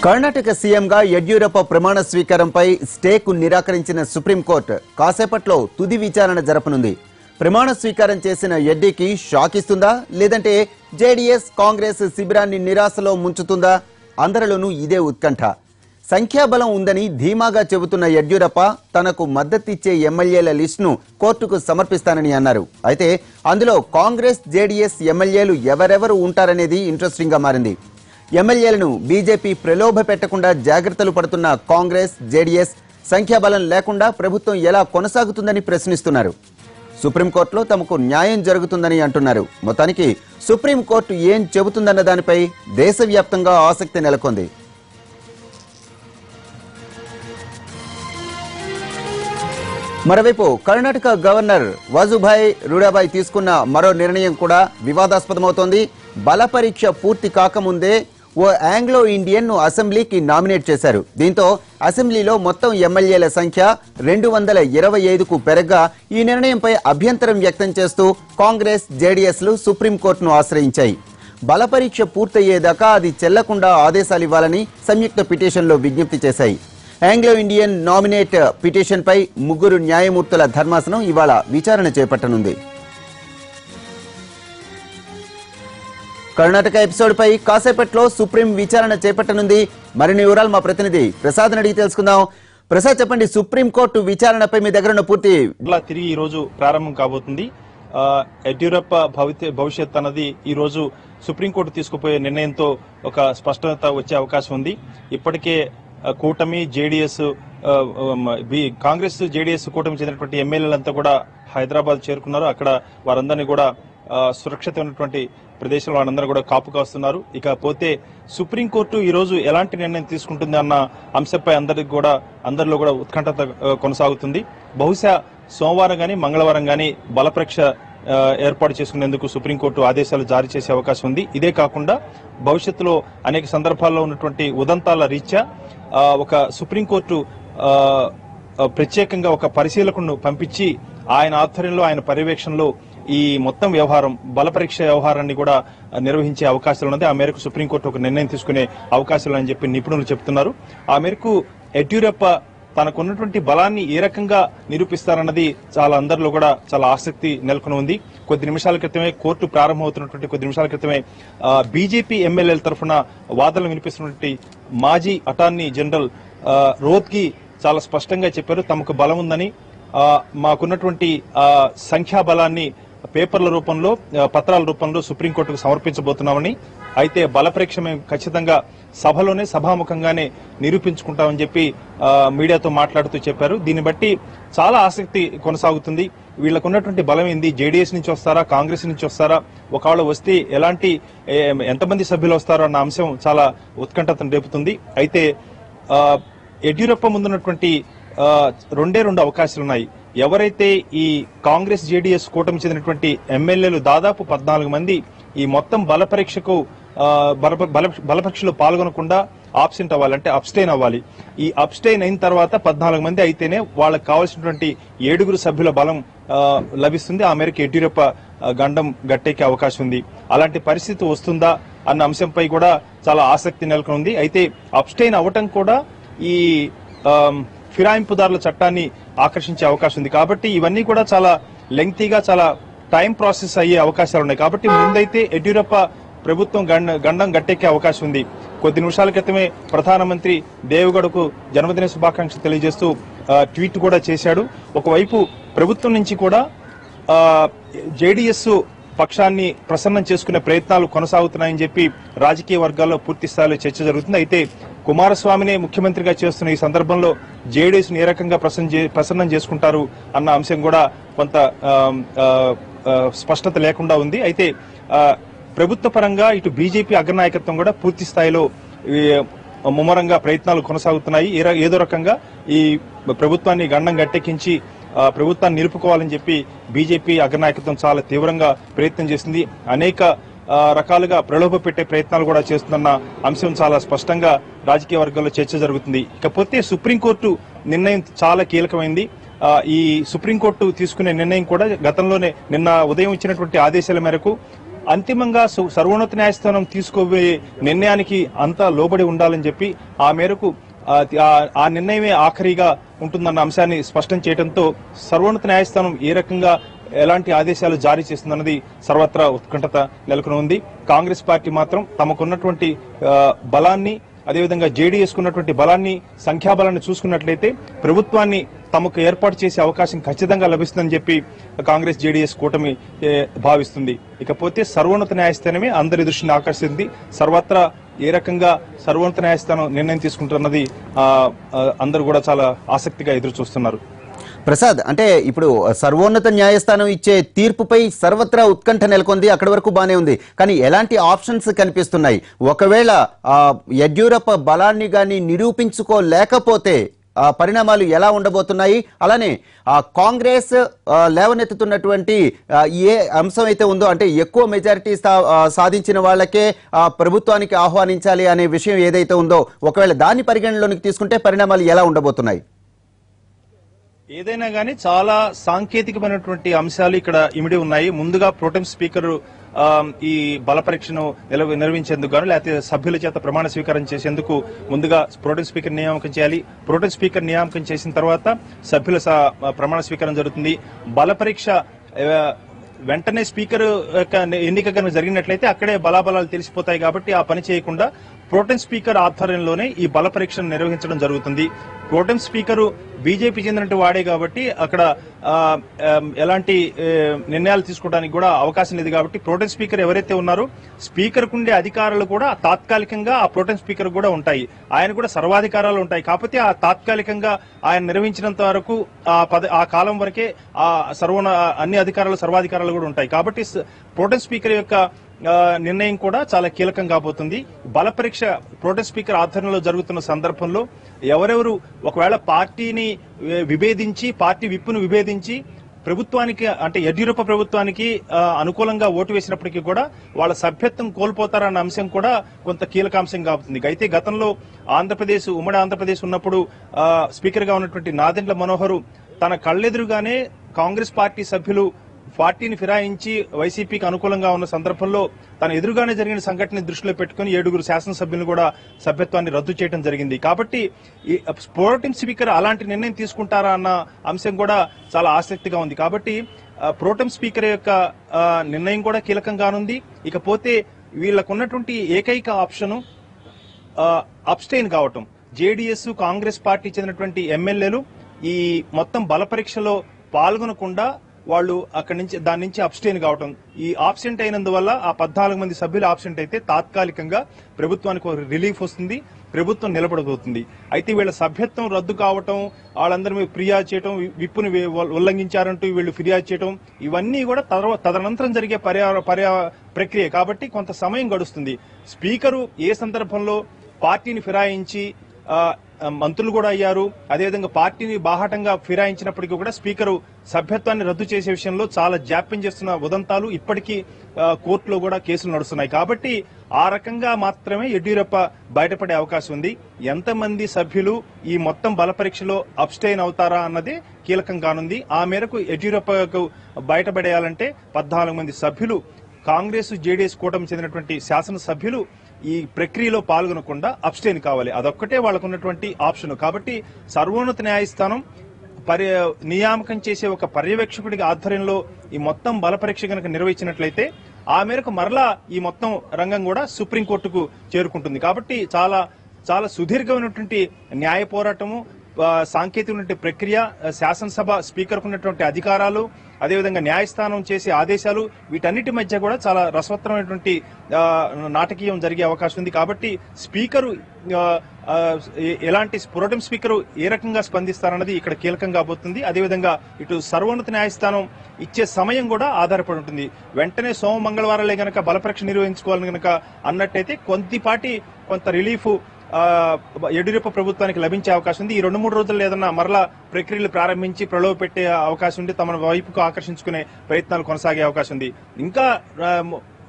కర్ణాటక సీఎంగా యడ్యూరప్ప ప్రమాణ స్వీకారంపై స్టేకు నిరాకరించిన సుప్రీంకోర్టు కాసేపట్లో తుది విచారణ జరపనుంది ప్రమాణ స్వీకారం చేసిన ఎడ్డీకి షాక్ ఇస్తుందా లేదంటే జేడీఎస్ కాంగ్రెస్ శిబిరాన్ని నిరాశలో ముంచుతుందా అందరిలోనూ ఇదే ఉత్కంఠ సంఖ్యాబలం ఉందని ధీమాగా చెబుతున్న యడ్యూరప్ప తనకు మద్దతిచ్చే ఎమ్మెల్యేల లిస్టును కోర్టుకు సమర్పిస్తానని అన్నారు అయితే అందులో కాంగ్రెస్ జేడీఎస్ ఎమ్మెల్యేలు ఎవరెవరు ఉంటారనేది ఇంట్రెస్టింగ్ గా మారింది ఎమ్మెల్యేలను బీజేపీ ప్రలోభ పెట్టకుండా జాగ్రత్తలు పడుతున్న కాంగ్రెస్ జేడీఎస్ సంఖ్యాబలం లేకుండా ప్రభుత్వం ఎలా కొనసాగుతుందని ప్రశ్నిస్తున్నారు సుప్రీంకోర్టులో తమకు న్యాయం జరుగుతుందని అంటున్నారు మొత్తానికి సుప్రీంకోర్టు ఏం చెబుతుందన్న దానిపై దేశవ్యాప్తంగా ఆసక్తి నెలకొంది మరోవైపు కర్ణాటక గవర్నర్ వాజుభాయ్ రూడాబాయ్ తీసుకున్న మరో నిర్ణయం కూడా వివాదాస్పదమవుతోంది బల పరీక్ష పూర్తి కాకముందే ఓ ఆంగ్లో ఇండియన్ ను అసెంబ్లీకి నామినేట్ చేశారు దీంతో అసెంబ్లీలో మొత్తం ఎమ్మెల్యేల సంఖ్య రెండు వందల ఇరవై ఐదుకు పెరగ్గా ఈ నిర్ణయంపై అభ్యంతరం వ్యక్తం చేస్తూ కాంగ్రెస్ జేడీఎస్ లు సుప్రీంకోర్టును ఆశ్రయించాయి బల పరీక్ష పూర్తయ్యేదాకా అది చెల్లకుండా ఆదేశాలు ఇవ్వాలని సంయుక్త పిటిషన్లో విజ్ఞప్తి చేశాయి ఆంగ్లో ఇండియన్ నామినేట్ పిటిషన్ పై ముగ్గురు న్యాయమూర్తుల ధర్మాసనం ఇవాళ విచారణ చేపట్టనుంది కర్ణాటక ఎపిసోడ్ పై కాసేపట్లో సుప్రీం విచారణ చేపట్టనుంది మరిన్ని వివరాలు మా ప్రతినిధి ప్రసాద్ అడిగి తెలుసుకుందాం ప్రసాద్ చెప్పండి సుప్రీం కోర్టు విచారణపై మీ దగ్గర ఉన్న పూర్తి మరలా తిరిగి ఈ రోజు ప్రారంభం కాబోతుంది ఆ, యడ్యూరప్ప భవిత భవిష్యత్ అన్నది ఈ రోజు సుప్రీంకోర్టు తీసుకుపోయే నిర్ణయంతో ఒక స్పష్టత వచ్చే అవకాశం ఉంది ఇప్పటికే ఆ, కూటమి జేడీఎస్ కాంగ్రెస్ జేడీఎస్ కూటమి చెందినటువంటి ఎమ్మెల్యేలంతా కూడా హైదరాబాద్ చేరుకున్నారు అక్కడ వారందరినీ కూడా ఆ, సురక్షిత ఉన్నటువంటి ప్రదేశంలో వాళ్ళందరూ కూడా కాపు కాస్తున్నారు ఇకపోతే సుప్రీంకోర్టు ఈ రోజు ఎలాంటి నిర్ణయం తీసుకుంటుంది అన్న అంశంపై అందరికి కూడా అందరిలో కూడా ఉత్కంఠత ఆ, కొనసాగుతుంది బహుశా సోమవారం గాని మంగళవారం గాని బలపరీక్ష ఆ, ఏర్పాటు చేసుకునేందుకు సుప్రీంకోర్టు ఆదేశాలు జారీ చేసే అవకాశం ఉంది ఇదే కాకుండా భవిష్యత్తులో అనేక సందర్భాల్లో ఉన్నటువంటి ఉదంతాల రీత్యా ఆ, ఒక సుప్రీంకోర్టు ఆ, ఆ, ప్రత్యేకంగా ఒక పరిశీలకులను పంపించి ఆయన ఆధ్వర్యంలో ఆయన పర్యవేక్షణలో ఈ మొత్తం వ్యవహారం బల పరీక్ష వ్యవహారాన్ని కూడా ఆ, నిర్వహించే అవకాశాలు ఉన్నది ఆ మేరకు సుప్రీంకోర్టు ఒక నిర్ణయం తీసుకునే అవకాశాలు అని చెప్పి నిపుణులు చెప్తున్నారు ఆ మేరకు యడ్యూరప్ప తనకున్నటువంటి బలాన్ని ఏ రకంగా నిరూపిస్తారన్నది చాలా అందరిలో కూడా చాలా ఆసక్తి నెలకొని ఉంది కొద్ది నిమిషాల క్రితమే కోర్టు ప్రారంభమవుతున్నటువంటి కొద్ది నిమిషాల క్రితమే బీజేపీ ఎమ్మెల్యేల తరఫున వాదనలు వినిపిస్తున్నటువంటి మాజీ అటార్నీ జనరల్ ఆ, రోత్కి చాలా స్పష్టంగా చెప్పారు తమకు బలం ఉందని ఆ, మాకున్నటువంటి ఆ, సంఖ్యా బలాన్ని పేపర్ల రూపంలో ఆ, పత్రాల రూపంలో సుప్రీంకోర్టుకు సమర్పించబోతున్నామని అయితే బల పరీక్ష మేము ఖచ్చితంగా సభలోనే సభాముఖంగానే నిరూపించుకుంటామని చెప్పి ఆ, మీడియాతో మాట్లాడుతూ చెప్పారు దీన్ని బట్టి చాలా ఆసక్తి కొనసాగుతుంది వీళ్ళకు ఉన్నటువంటి బలం ఏంది జేడీఎస్ నుంచి వస్తారా కాంగ్రెస్ నుంచి వస్తారా ఒకవేళ వస్తే ఎలాంటి ఏ, ఎంతమంది సభ్యులు వస్తారో అన్న అంశం చాలా ఉత్కంఠతను రేపుతుంది అయితే ఆ, యడ్యూరప్ప ముందున్నటువంటి ఆ, రెండే రెండు అవకాశాలు ఉన్నాయి ఎవరైతే ఈ కాంగ్రెస్ జేడీఎస్ కూటమి చెందినటువంటి ఎమ్మెల్యేలు దాదాపు పద్నాలుగు మంది ఈ మొత్తం బల పరీక్షకు ఆ, బల- బల- బలపరీక్షలో పాల్గొనకుండా ఆబ్సెంట్ అవ్వాలి అంటే అబ్స్టైన్ అవ్వాలి ఈ అబ్స్టైన్ అయిన తర్వాత పద్నాలుగు మంది అయితేనే వాళ్ళకి కావాల్సినటువంటి ఏడుగురు సభ్యుల బలం ఆ, లభిస్తుంది ఆ మేరకు యడ్యూరప్ప ఆ, గండం గట్టెక్కే అవకాశం ఉంది అలాంటి పరిస్థితి వస్తుందా అన్న అంశంపై కూడా చాలా ఆసక్తి నెలకొని ఉంది అయితే అబ్స్టైన్ అవ్వటం కూడా ఈ ఆమ్, ఫిరాయింపుదారుల చట్టాన్ని ఆకర్షించే అవకాశం ఉంది కాబట్టి ఇవన్నీ కూడా చాలా లెంగ్తీగా చాలా టైం ప్రాసెస్ అయ్యే అవకాశాలు ఉన్నాయి కాబట్టి ముందైతే యడ్యూరప్ప ప్రభుత్వం గండ- గండం గట్టెక్కే అవకాశం ఉంది కొద్ది నిమిషాల క్రితమే ప్రధానమంత్రి దేవగడకు జన్మదిన శుభాకాంక్షలు తెలియజేస్తూ ఆ, ట్వీట్ కూడా చేశాడు ఒకవైపు ప్రభుత్వం నుంచి కూడా జేడీఎస్ పక్షాన్ని ప్రసన్నం చేసుకునే ప్రయత్నాలు కొనసాగుతున్నాయని చెప్పి రాజకీయ వర్గాల్లో పూర్తి స్థాయిలో చర్చ జరుగుతుంది అయితే కుమారస్వామినే ముఖ్యమంత్రిగా చేస్తున్న ఈ సందర్భంలో జేడీఎస్ ఏ రకంగా ప్రసన్న చే- ప్రసన్నం చేసుకుంటారు అన్న అంశం కూడా కొంత ఆమ్, ఆ, ఆ, స్పష్టత లేకుండా ఉంది అయితే ఆ, ప్రభుత్వ పరంగా ఇటు బీజేపీ అగ్రనాయకత్వం కూడా పూర్తి స్థాయిలో ఈ, ముమ్మరంగా ప్రయత్నాలు కొనసాగుతున్నాయి ఏ ర- ఏదో రకంగా ఈ ప్రభుత్వాన్ని గండం గట్టెక్కించి ఆ, ప్రభుత్వాన్ని నిలుపుకోవాలని చెప్పి బీజేపీ అగ్రనాయకత్వం చాలా తీవ్రంగా ప్రయత్నం చేసింది అనేక ఆ, రకాలుగా ప్రలోభ పెట్టే ప్రయత్నాలు కూడా చేస్తుందన్న అంశం చాలా స్పష్టంగా రాజకీయ వర్గాల్లో చర్చ జరుగుతుంది ఇకపోతే సుప్రీంకోర్టు నిర్ణయం చాలా కీలకమైంది ఆ, ఈ సుప్రీంకోర్టు తీసుకునే నిర్ణయం కూడా గతంలోనే నిన్న ఉదయం ఇచ్చినటువంటి ఆదేశాల మేరకు అంతిమంగా సు- సర్వోన్నత న్యాయస్థానం తీసుకోబోయే నిర్ణయానికి అంతా లోబడి ఉండాలని చెప్పి ఆ మేరకు ఆ ఆ- ఆ నిర్ణయమే ఆఖరిగా ఉంటుందన్న అంశాన్ని స్పష్టం చేయడంతో సర్వోన్నత న్యాయస్థానం ఏ రకంగా ఎలాంటి ఆదేశాలు జారీ చేస్తుందన్నది సర్వత్రా ఉత్కంఠత నెలకొని ఉంది కాంగ్రెస్ పార్టీ మాత్రం తమకున్నటువంటి ఆ, బలాన్ని అదేవిధంగా జేడీఎస్ కున్నటువంటి బలాన్ని సంఖ్యాబలాన్ని చూసుకున్నట్లయితే ప్రభుత్వాన్ని తమకు ఏర్పాటు చేసే అవకాశం ఖచ్చితంగా లభిస్తుందని చెప్పి కాంగ్రెస్ జేడీఎస్ కూటమి ఏ, భావిస్తుంది ఇకపోతే సర్వోన్నత న్యాయస్థానమే అందరి దృష్టిని ఆకర్షింది సర్వత్రా ఏ రకంగా సర్వోన్నత న్యాయస్థానం నిర్ణయం తీసుకుంటున్నది ఆ, ఆ, అందరూ కూడా చాలా ఆసక్తిగా ఎదురు చూస్తున్నారు ప్రసాద్ అంటే ఇప్పుడు సర్వోన్నత న్యాయస్థానం ఇచ్చే తీర్పుపై సర్వత్రా ఉత్కంఠ నెలకొంది అక్కడి వరకు బానే ఉంది కానీ ఎలాంటి ఆప్షన్స్ కనిపిస్తున్నాయి ఒకవేళ ఆ, యడ్యూరప్ప బలాన్ని గాని నిరూపించుకోలేకపోతే ఆ పరిణామాలు ఎలా ఉండబోతున్నాయి అలానే ఆ కాంగ్రెస్ ఆ, లేవనెత్తుతున్నటువంటి ఆ, ఏ అంశం అయితే ఉందో అంటే ఎక్కువ మెజారిటీ సా- ఆ, సాధించిన వాళ్ళకే ఆ, ప్రభుత్వానికి ఆహ్వానించాలి అనే విషయం ఏదైతే ఉందో ఒకవేళ దాన్ని పరిగణనలోకి తీసుకుంటే పరిణామాలు ఎలా ఉండబోతున్నాయి ఏదైనా గానీ చాలా సాంకేతికమైనటువంటి అంశాలు ఇక్కడ ఇమిడి ఉన్నాయి ముందుగా ప్రోటెం స్పీకర్ ఆ, ఈ బల పరీక్షను నిలవ- నిర్వహించేందుకు గాను లేకపోతే సభ్యుల చేత ప్రమాణ స్వీకారం చేసేందుకు ముందుగా ప్రోటెం స్పీకర్ నియామకం చేయాలి ప్రోటెం స్పీకర్ నియామకం చేసిన తర్వాత సభ్యుల స- ప్రమాణ స్వీకారం జరుగుతుంది బల పరీక్ష ఆ, వెంటనే స్పీకర్ యొక్క ఎన్నిక కనుక జరిగినట్లయితే అక్కడే బలాబలాలు తెలిసిపోతాయి కాబట్టి ఆ పని చేయకుండా ప్రోటెం స్పీకర్ ఆధ్వర్యంలోనే ఈ బల పరీక్షను నిర్వహించడం జరుగుతుంది ప్రోటెం స్పీకరు బీజేపీ చెందినట్టు వాడే కాబట్టి అక్కడ ఆ, ఆ, ఎలాంటి ఏ, నిర్ణయాలు తీసుకోవడానికి కూడా అవకాశం లేదు కాబట్టి ప్రోటెం స్పీకర్ ఎవరైతే ఉన్నారో స్పీకర్ ఉండే అధికారాలు కూడా తాత్కాలికంగా ఆ ప్రోటెం స్పీకర్ కూడా ఉంటాయి ఆయన కూడా సర్వాధికారాలు ఉంటాయి కాకపోతే ఆ తాత్కాలికంగా ఆయన నిర్వహించినంత వరకు ఆ పద ఆ కాలం వరకే ఆ సర్వన అన్ని అధికారాలు సర్వాధికారాలు కూడా ఉంటాయి కాబట్టి స- ప్రోటెం స్పీకర్ యొక్క ఆ, నిర్ణయం కూడా చాలా కీలకం కాబోతుంది బల పరీక్ష ప్రోటెం స్పీకర్ ఆధ్వర్యంలో జరుగుతున్న సందర్భంలో ఎవరెవరు ఒకవేళ పార్టీని ఏ, విభేదించి పార్టీ విప్పును విభేదించి ప్రభుత్వానికి అంటే యడ్యూరప్ప ప్రభుత్వానికి ఆ, అనుకూలంగా ఓటు వేసినప్పటికీ కూడా వాళ్ళ సభ్యత్వం కోల్పోతారన్న అంశం కూడా కొంత కీలకాంశం కాబోతుంది అయితే గతంలో ఆంధ్రప్రదేశ్ ఉమ్మడి ఆంధ్రప్రదేశ్ ఉన్నప్పుడు ఆ, స్పీకర్ గా ఉన్నటువంటి నాదెండ్ల మనోహరు తన కళ్ళెదురుగానే కాంగ్రెస్ పార్టీ సభ్యులు పార్టీని ఫిరాయించి వైసీపీకి అనుకూలంగా ఉన్న సందర్భంలో తన ఎదురుగానే జరిగిన సంఘటన దృష్టిలో పెట్టుకుని ఏడుగురు శాసనసభ్యులు కూడా సభ్యత్వాన్ని రద్దు చేయడం జరిగింది కాబట్టి ఈ ప్రోటీన్ స్పీకర్ అలాంటి నిర్ణయం తీసుకుంటారా అన్న అంశం కూడా చాలా ఆసక్తిగా ఉంది కాబట్టి ఆ, ప్రోటెం స్పీకర్ యొక్క ఆ, నిర్ణయం కూడా కీలకం కానుంది ఇకపోతే వీళ్ళకున్నటువంటి ఏకైక ఆప్షను అబ్స్టైన్ కావటం జేడీఎస్ కాంగ్రెస్ పార్టీ చెందినటువంటి ఎమ్మెల్యేలు ఈ మొత్తం బల పరీక్షలో పాల్గొనకుండా వాళ్ళు అక్కడి నుంచి దాని నుంచి అబ్స్టైన్ కావటం ఈ ఆబ్సెంట్ అయినందువల్ల ఆ పద్నాలుగు మంది సభ్యులు ఆబ్సెంట్ అయితే తాత్కాలికంగా ప్రభుత్వానికి ఒక రిలీఫ్ వస్తుంది ప్రభుత్వం నిలబడబోతుంది అయితే వీళ్ళ సభ్యత్వం రద్దు కావటం వాళ్ళందరి మీద ఫిర్యాదు చేయటం విప్పుని వే- ఉల్లంఘించారంటూ వీళ్ళు ఫిర్యాదు చేయటం ఇవన్నీ కూడా తర్వా- తదనంతరం జరిగే పర్యా పర్యా ప్రక్రియ కాబట్టి కొంత సమయం గడుస్తుంది స్పీకరు ఏ సందర్భంలో పార్టీని ఫిరాయించి ఆ, ఆ, మంత్రులు కూడా అయ్యారు అదేవిధంగా పార్టీని బాహాటంగా ఫిరాయించినప్పటికీ కూడా స్పీకరు సభ్యత్వాన్ని రద్దు చేసే విషయంలో చాలా జాప్యం చేస్తున్న ఉదంతాలు ఇప్పటికీ ఆ, కోర్టులో కూడా కేసులు నడుస్తున్నాయి కాబట్టి ఆ రకంగా మాత్రమే యడ్యూరప్ప బయటపడే అవకాశం ఉంది ఎంతమంది సభ్యులు ఈ మొత్తం బల పరీక్షలో అబ్స్టైన్ అవుతారా అన్నది కీలకం కానుంది ఆ మేరకు యడ్యూరప్పకు బయటపడేయాలంటే పద్నాలుగు మంది సభ్యులు కాంగ్రెస్ జేడీఎస్ కూటమి చెందినటువంటి శాసనసభ్యులు ఈ ప్రక్రియలో పాల్గొనకుండా అబ్స్టైన్ కావాలి అదొక్కటే వాళ్ళకు ఉన్నటువంటి ఆప్షన్ కాబట్టి సర్వోన్నత న్యాయస్థానం పర్య నియామకం చేసే ఒక పర్యవేక్షకుడికి ఆధ్వర్యంలో ఈ మొత్తం బల పరీక్ష కనుక నిర్వహించినట్లయితే ఆ మేరకు మరలా ఈ మొత్తం రంగం కూడా సుప్రీంకోర్టుకు చేరుకుంటుంది కాబట్టి చాలా చాలా సుదీర్ఘమైనటువంటి న్యాయ పోరాటము ఆ, సాంకేతికమైనటువంటి ప్రక్రియ ఆ, శాసనసభ స్పీకర్కు ఉన్నటువంటి అధికారాలు అదేవిధంగా న్యాయస్థానం చేసే ఆదేశాలు వీటన్నిటి మధ్య కూడా చాలా రసవత్తరమైనటువంటి ఆ, నాటకీయం జరిగే అవకాశం ఉంది కాబట్టి స్పీకరు ఆ, ఆ, ఎ- ఎలాంటి ప్రోటం స్పీకరు ఏ రకంగా స్పందిస్తారన్నది ఇక్కడ కీలకం కాబోతుంది అదేవిధంగా ఇటు సర్వోన్నత న్యాయస్థానం ఇచ్చే సమయం కూడా ఆధారపడి ఉంటుంది వెంటనే సోమ మంగళవారాలే గనక బలపరీక్ష నిర్వహించుకోవాలని గనక అన్నట్టయితే కొద్దిపాటి కొంత రిలీఫ్ ఆ, యడ్యూరప్ప ప్రభుత్వానికి లభించే అవకాశం ఉంది ఈ రెండు మూడు రోజుల్లో ఏదన్నా మరలా ప్రక్రియలు ప్రారంభించి ప్రలోభ పెట్టే అవకాశం ఉంది తమ వైపుకు ఆకర్షించుకునే ప్రయత్నాలు కొనసాగే అవకాశం ఉంది ఇంకా ఆ, మ-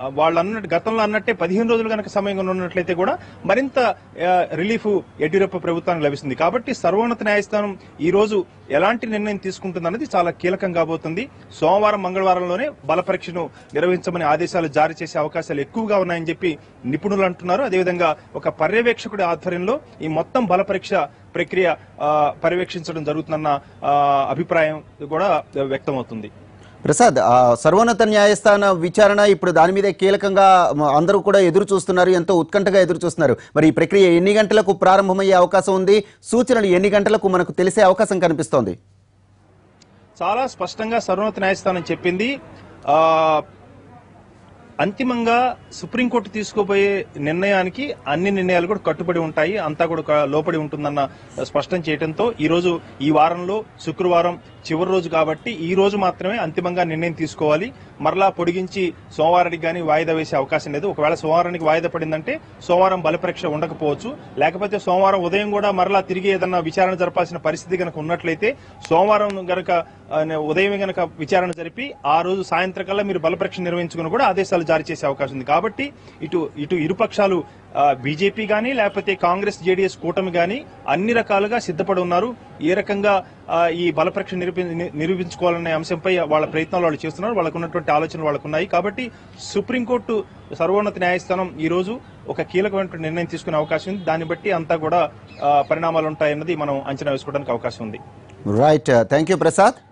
ఆ, వాళ్ళు అన్నట్టు గతంలో అన్నట్టే పదిహేను రోజులు కనుక సమయం ఉన్నట్లయితే కూడా మరింత ఆ, రిలీఫ్ యడ్యూరప్ప ప్రభుత్వానికి లభిస్తుంది కాబట్టి సర్వోన్నత న్యాయస్థానం ఈ రోజు ఎలాంటి నిర్ణయం తీసుకుంటుందన్నది చాలా కీలకం కాబోతుంది సోమవారం మంగళవారంలోనే బల పరీక్షను నిర్వహించమని ఆదేశాలు జారీ చేసే అవకాశాలు ఎక్కువగా ఉన్నాయని చెప్పి నిపుణులు అంటున్నారు అదేవిధంగా ఒక పర్యవేక్షకుడి ఆధ్వర్యంలో ఈ మొత్తం బల పరీక్ష ప్రక్రియ ఆ, పర్యవేక్షించడం జరుగుతుందన్న ఆ, అభిప్రాయం కూడా వ్యక్తమవుతుంది ప్రసాద్ ఆ సర్వోన్నత న్యాయస్థాన విచారణ ఇప్పుడు దాని మీదే కీలకంగా మ, అందరూ కూడా ఎదురు చూస్తున్నారు ఎంతో ఉత్కంఠగా ఎదురు చూస్తున్నారు మరి ఈ ప్రక్రియ ఎన్ని గంటలకు ప్రారంభమయ్యే అవకాశం ఉంది సూచనలు ఎన్ని గంటలకు మనకు తెలిసే అవకాశం కనిపిస్తోంది చాలా స్పష్టంగా సర్వోన్నత న్యాయస్థానం చెప్పింది ఆ అంతిమంగా సుప్రీంకోర్టు తీసుకోబోయే నిర్ణయానికి అన్ని నిర్ణయాలు కూడా కట్టుబడి ఉంటాయి అంతా కూడా క- లోపడి ఉంటుందన్న స్పష్టం చేయడంతో ఈ రోజు ఈ వారంలో శుక్రవారం చివరి రోజు కాబట్టి ఈ రోజు మాత్రమే అంతిమంగా నిర్ణయం తీసుకోవాలి మరలా పొడిగించి సోమవారానికి కానీ వాయిదా వేసే అవకాశం లేదు ఒకవేళ సోమవారానికి వాయిదా పడిందంటే సోమవారం బలపరీక్ష ఉండకపోవచ్చు లేకపోతే సోమవారం ఉదయం కూడా మరలా తిరిగి ఏదన్నా విచారణ జరపాల్సిన పరిస్థితి కనుక ఉన్నట్లయితే సోమవారం గనక ఆ, ఉదయం గనక విచారణ జరిపి ఆ రోజు సాయంత్రం కల్లా మీరు బలపరీక్ష నిర్వహించుకుని కూడా ఆదేశాలు జారీ చేసే అవకాశం ఉంది కాబట్టి ఇటు ఇటు ఇరుపక్షాలు బీజేపీ గానీ లేకపోతే కాంగ్రెస్ జేడీఎస్ కూటమి గానీ అన్ని రకాలుగా సిద్ధపడి ఉన్నారు ఏ రకంగా ఆ, ఈ బలపరీక్ష నిరూపి ని- నిరూపించుకోవాలనే అంశంపై వాళ్ళ ప్రయత్నాలు వాళ్ళు చేస్తున్నారు వాళ్ళకు ఉన్నటువంటి ఆలోచనలు వాళ్ళకు ఉన్నాయి కాబట్టి సుప్రీంకోర్టు సర్వోన్నత న్యాయస్థానం ఈ రోజు ఒక కీలకమైనటువంటి నిర్ణయం తీసుకునే అవకాశం ఉంది దాన్ని బట్టి అంతా కూడా ఆ, పరిణామాలు ఉంటాయన్నది మనం అంచనా వేసుకోవడానికి అవకాశం ఉంది రైట్ థ్యాంక్ యూ ప్రసాద్